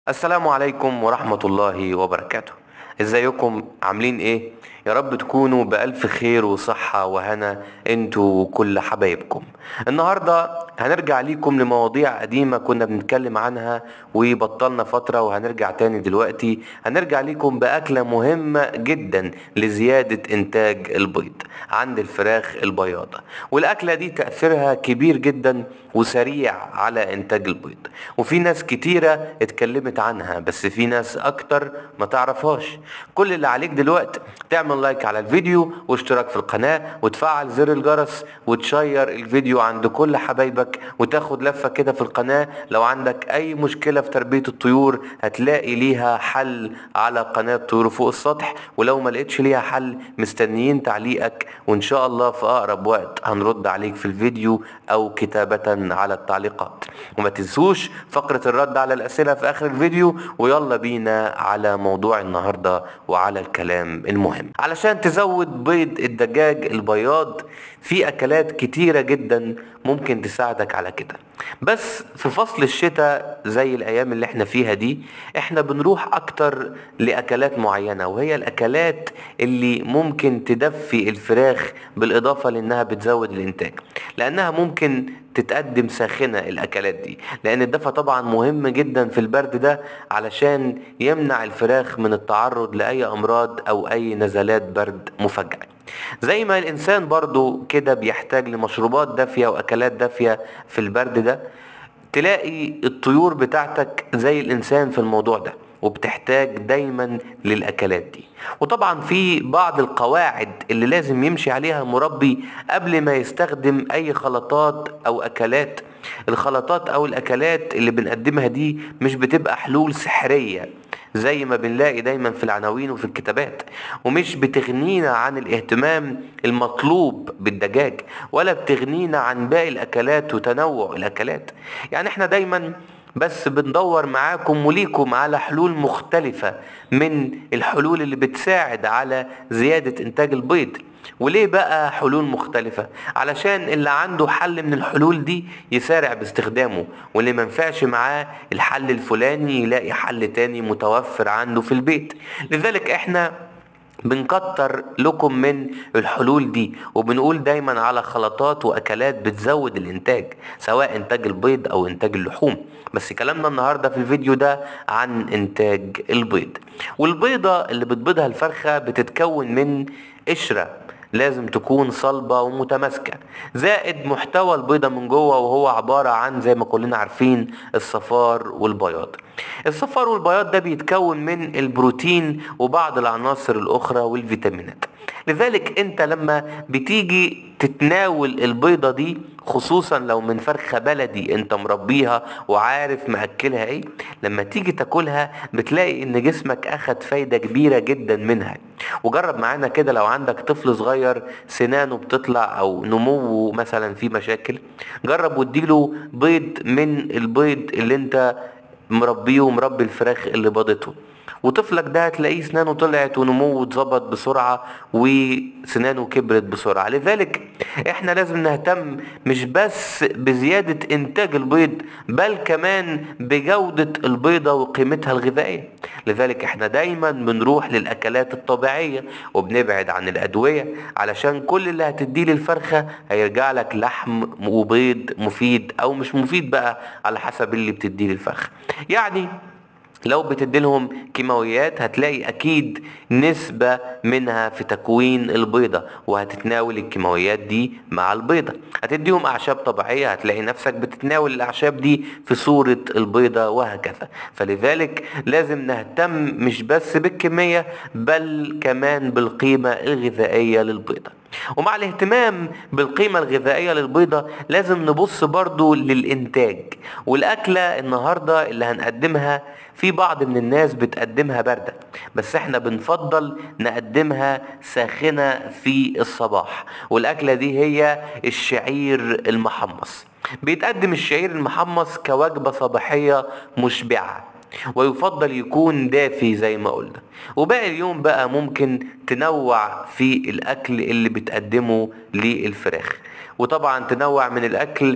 السلام عليكم ورحمة الله وبركاته ازيكم عاملين ايه يا رب تكونوا بألف خير وصحة وهنا انتوا وكل حبايبكم النهاردة هنرجع ليكم لمواضيع قديمة كنا بنتكلم عنها وبطلنا فترة وهنرجع تاني دلوقتي هنرجع ليكم بأكلة مهمة جدا لزيادة انتاج البيض عند الفراخ البياضة والأكلة دي تأثيرها كبير جدا وسريع على انتاج البيض وفي ناس كتيرة اتكلمت عنها بس في ناس اكتر ما تعرفهاش كل اللي عليك دلوقتي تعمل لايك على الفيديو واشتراك في القناة وتفعل زر الجرس وتشير الفيديو عند كل حبايبك وتاخد لفة كده في القناة لو عندك اي مشكلة في تربية الطيور هتلاقي ليها حل على قناة طيور فوق السطح ولو ما لقيتش ليها حل مستنيين تعليقك وان شاء الله في اقرب وقت هنرد عليك في الفيديو او كتابة على التعليقات وما تنسوش فقرة الرد على الاسئلة في اخر الفيديو ويلا بينا على موضوع النهاردة وعلى الكلام المهم علشان تزود بيض الدجاج البياض في اكلات كتيرة جدا ممكن تساعدك على كده بس في فصل الشتاء زي الايام اللي احنا فيها دي احنا بنروح اكتر لاكلات معينة وهي الاكلات اللي ممكن تدفي الفراخ بالاضافة لانها بتزود الانتاج لانها ممكن تتقدم ساخنة الاكلات دي لان الدفى طبعا مهم جدا في البرد ده علشان يمنع الفراخ من التعرض لاي امراض او اي نزلات برد مفاجئة زي ما الانسان برضو كده بيحتاج لمشروبات دافية واكلات دافية في البرد ده تلاقي الطيور بتاعتك زي الانسان في الموضوع ده وبتحتاج دايما للاكلات دي وطبعا في بعض القواعد اللي لازم يمشي عليها المربي قبل ما يستخدم اي خلطات او اكلات الخلطات او الاكلات اللي بنقدمها دي مش بتبقى حلول سحرية زي ما بنلاقي دايما في العناوين وفي الكتابات ومش بتغنينا عن الاهتمام المطلوب بالدجاج ولا بتغنينا عن باقي الاكلات وتنوع الاكلات يعني احنا دايما بس بندور معاكم وليكم على حلول مختلفة من الحلول اللي بتساعد على زيادة انتاج البيض وليه بقى حلول مختلفة علشان اللي عنده حل من الحلول دي يسارع باستخدامه واللي منفعش معاه الحل الفلاني يلاقي حل تاني متوفر عنده في البيت لذلك احنا بنكتر لكم من الحلول دي وبنقول دايما على خلطات واكلات بتزود الانتاج سواء انتاج البيض او انتاج اللحوم بس كلامنا النهارده في الفيديو ده عن انتاج البيض والبيضه اللي بتبيضها الفرخه بتتكون من قشره لازم تكون صلبة ومتماسكة زائد محتوى البيضة من جوه وهو عبارة عن زي ما كلنا عارفين الصفار والبياض الصفار والبياض ده بيتكون من البروتين وبعض العناصر الأخرى والفيتامينات لذلك انت لما بتيجي تتناول البيضة دي خصوصا لو من فرخة بلدي انت مربيها وعارف مأكلها ايه لما تيجي تاكلها بتلاقي ان جسمك اخد فايدة كبيرة جدا منها وجرب معانا كده لو عندك طفل صغير سنانه بتطلع او نموه مثلا في مشاكل جرب واديله بيض من البيض اللي انت مربيه ومربي الفراخ اللي بيضته وطفلك ده هتلاقيه سنانه طلعت ونموه اتظبط بسرعة وسنانه كبرت بسرعة لذلك احنا لازم نهتم مش بس بزيادة انتاج البيض بل كمان بجودة البيضة وقيمتها الغذائية لذلك احنا دايما بنروح للاكلات الطبيعية وبنبعد عن الادوية علشان كل اللي هتديه للفرخة هيرجع لك لحم وبيض مفيد او مش مفيد بقى على حسب اللي بتديه للفرخة يعني لو بتديلهم كيماويات هتلاقي اكيد نسبة منها في تكوين البيضة وهتتناول الكيماويات دي مع البيضة هتديهم اعشاب طبيعية هتلاقي نفسك بتتناول الاعشاب دي في صورة البيضة وهكذا فلذلك لازم نهتم مش بس بالكمية بل كمان بالقيمة الغذائية للبيضة ومع الاهتمام بالقيمة الغذائية للبيضة لازم نبص برضو للإنتاج والأكلة النهاردة اللي هنقدمها في بعض من الناس بتقدمها باردة بس احنا بنفضل نقدمها ساخنة في الصباح والأكلة دي هي الشعير المحمص بيتقدم الشعير المحمص كوجبة صباحية مشبعة ويفضل يكون دافي زي ما قلنا وباقي اليوم بقى ممكن تنوع في الاكل اللي بتقدمه للفراخ وطبعا تنوع من الاكل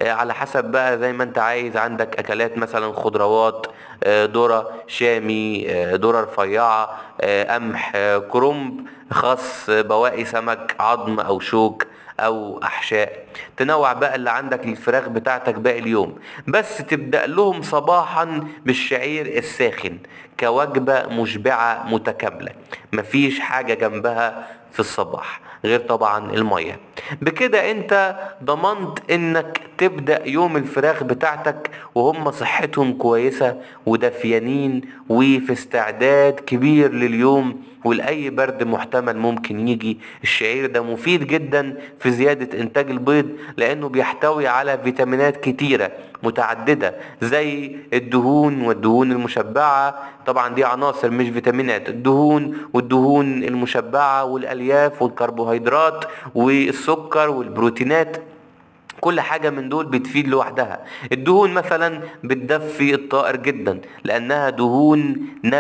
آه، على حسب بقى زي ما انت عايز عندك اكلات مثلا خضروات آه، ذرة شامي آه، ذرة رفيعة آه، قمح آه، كرنب خس آه، بواقي سمك عظم او شوك او احشاء تنوع بقى اللي عندك الفراخ بتاعتك باقي اليوم بس تبدأ لهم صباحا بالشعير الساخن كوجبة مشبعة متكاملة مفيش حاجة جنبها في الصباح غير طبعا المية بكده انت ضمنت انك تبدأ يوم الفراخ بتاعتك وهم صحتهم كويسة ودافيانين وفي استعداد كبير لليوم ولأي برد محتمل ممكن يجي الشعير ده مفيد جدا في زيادة انتاج البيض لانه بيحتوي على فيتامينات كتيرة متعددة زي الدهون والدهون المشبعة طبعا دي عناصر مش فيتامينات الدهون والدهون المشبعة والالياف والكربوهيدرات والسكر والبروتينات كل حاجة من دول بتفيد لوحدها الدهون مثلا بتدفي الطائر جدا لأنها دهون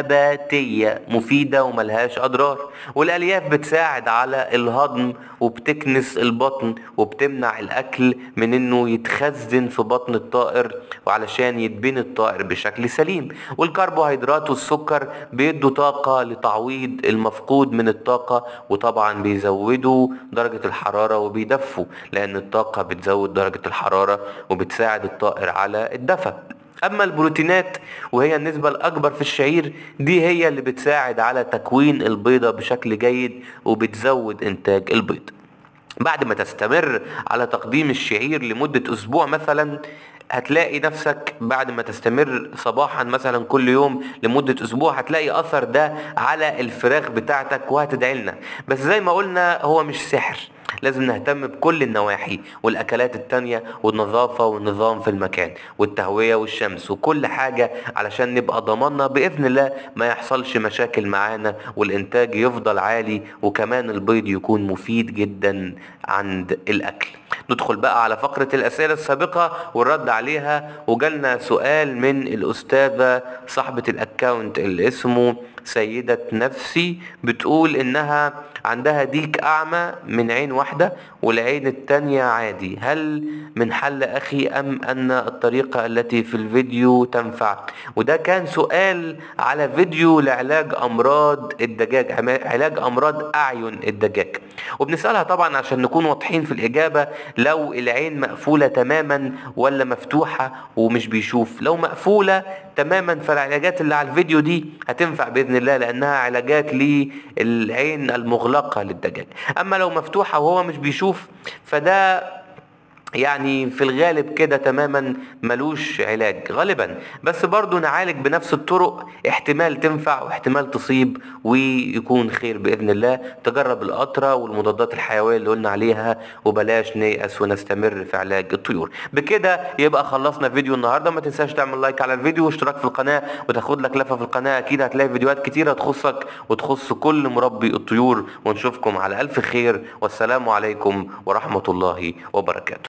نباتية مفيدة وملهاش أضرار والألياف بتساعد على الهضم وبتكنس البطن وبتمنع الأكل من إنه يتخزن في بطن الطائر وعلشان يتبني الطائر بشكل سليم والكربوهيدرات والسكر بيدوا طاقة لتعويض المفقود من الطاقة وطبعا بيزودوا درجة الحرارة وبيدفوا لأن الطاقة بتزود درجة الحرارة وبتساعد الطائر على الدفى اما البروتينات وهي النسبة الاكبر في الشعير دي هي اللي بتساعد على تكوين البيضة بشكل جيد وبتزود انتاج البيض بعد ما تستمر على تقديم الشعير لمدة اسبوع مثلا هتلاقي نفسك بعد ما تستمر صباحا مثلا كل يوم لمدة اسبوع هتلاقي اثر ده على الفراخ بتاعتك وهتدعي لنا بس زي ما قلنا هو مش سحر لازم نهتم بكل النواحي والاكلات التانية والنظافة والنظام في المكان والتهوية والشمس وكل حاجة علشان نبقى ضمنا باذن الله ما يحصلش مشاكل معانا والانتاج يفضل عالي وكمان البيض يكون مفيد جدا عند الاكل ندخل بقى على فقرة الأسئلة السابقة والرد عليها وجالنا سؤال من الأستاذة صاحبة الأكاونت اللي اسمه سيدة نفسي بتقول إنها عندها ديك أعمى من عين واحدة والعين التانية عادي هل من حل أخي أم أن الطريقة التي في الفيديو تنفع وده كان سؤال على فيديو لعلاج أمراض الدجاج علاج أمراض أعين الدجاج وبنسألها طبعا عشان نكون واضحين في الإجابة لو العين مقفولة تماما ولا مفتوحة ومش بيشوف لو مقفولة تماما فالعلاجات اللي على الفيديو دي هتنفع بإذن الله لأنها علاجات للعين المغلقة للدجاج أما لو مفتوحة وهو مش بيشوف فده يعني في الغالب كده تماما ملوش علاج غالبا بس برضو نعالج بنفس الطرق احتمال تنفع واحتمال تصيب ويكون خير بإذن الله تجرب القطرة والمضادات الحيوية اللي قلنا عليها وبلاش نيأس ونستمر في علاج الطيور بكده يبقى خلصنا فيديو النهاردة ما تنساش تعمل لايك على الفيديو واشتراك في القناة وتاخد لك لفة في القناة اكيد هتلاقي فيديوهات كتيرة تخصك وتخص كل مربي الطيور ونشوفكم على ألف خير والسلام عليكم ورحمة الله وبركاته